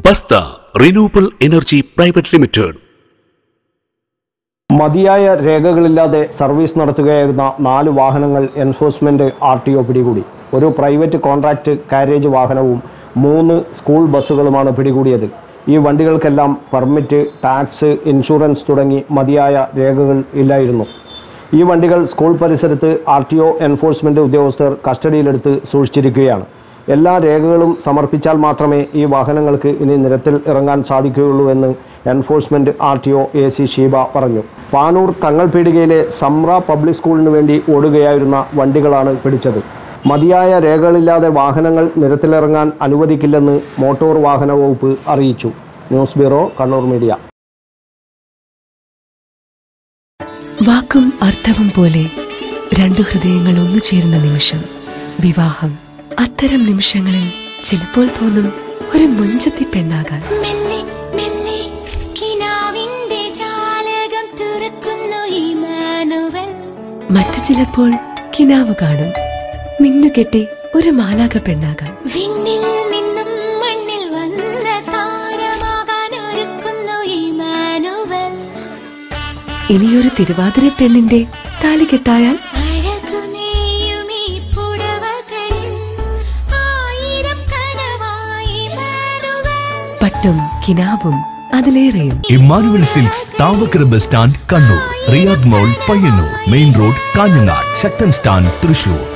ബസ്ത renewable energy private limited മതിയായ രേഖകളില്ലാതെ service നടത്തുകയായിരുന്ന നാല് വാഹനങ്ങൾ എൻഫോഴ്സ്മെന്റ് ആർ ടി ഒ പിടികൂടി ഒരു പ്രൈവറ്റ് കോൺട്രാക്ട് കാരേജ് വാഹനവും മൂന്ന് സ്കൂൾ ബസ്സുകളുമാണ് പിടികൂടിയത് ഈ വണ്ടികൾക്കെല്ലാം പെർമിറ്റ് ടാക്സ് ഇൻഷുറൻസ് തുടങ്ങി മതിയായ രേഖകൾ ഇല്ലായിരുന്നു ഈ വണ്ടികൾ സ്കൂൾ പരിസരത്ത് ആർ ടി ഒ എൻഫോഴ്സ്മെന്റ് ഉദ്യോഗസ്ഥർ കസ്റ്റഡിയിലെടുത്ത് സൂക്ഷിച്ചിരിക്കുകയാണ് എല്ലാ രേഖകളും സമർപ്പിച്ചാൽ മാത്രമേ ഈ വാഹനങ്ങൾക്ക് ഇനി നിരത്തിൽ ഇറങ്ങാൻ സാധിക്കുകയുള്ളൂ എന്ന് enforcement R T O A C Sheeba പറഞ്ഞു പാനൂർ തങ്ങൾപീടികയിലെ സംറ പബ്ലിക് സ്കൂളിന് വേണ്ടി ഓടുകയായിരുന്ന വണ്ടികളാണ് പിടിച്ചത് മതിയായ രേഖകളില്ലാതെ വാഹനങ്ങൾ നിരത്തിലിറങ്ങാൻ അനുവദിക്കില്ലെന്ന് മോട്ടോർ വാഹന വകുപ്പ് അറിയിച്ചു ന്യൂസ് ബ്യൂറോ കണ്ണൂർ മീഡിയ വാക്കും അർത്ഥവും പോലെ രണ്ടു ഹൃദയങ്ങൾ ഒന്നു ചേരുന്ന നിമിഷം വിവാഹം അത്തരം നിമിഷങ്ങളിൽ ചിലപ്പോൾ തോന്നും ഒരു മുഞ്ചത്തി പെണ്ണാകാൻ മെല്ലെ മെല്ലെ കിനാവിന്റെ ജാലകം തുറക്കുന്നു ഇമാനുവൽ മറ്റു ചിലപ്പോൾ കിനാവ് കാണും മിന്നുകെട്ടി ഒരു മാലാക പെണ്ണാകാൻ വിണ്ണിൽ നിന്നും മണ്ണിൽ വന്ന താരമാകാൻ ഒരുക്കുന്നു ഇമാനുവൽ ഇനിയൊരു തിരുവാതിര പെണ്ണിന്റെ താലികെട്ടായാൽ അഴകു നെയ്യും ഈ പുടവകൾ ആയിരം കനവായി ഇമാനുവൽ പട്ടും കിനാവും അതിലേറെയും Emmanuel silks Thavakkara bus stand Kannur Riyadh mall Payyanur main road Kanhangad Sakthan stand Thrissur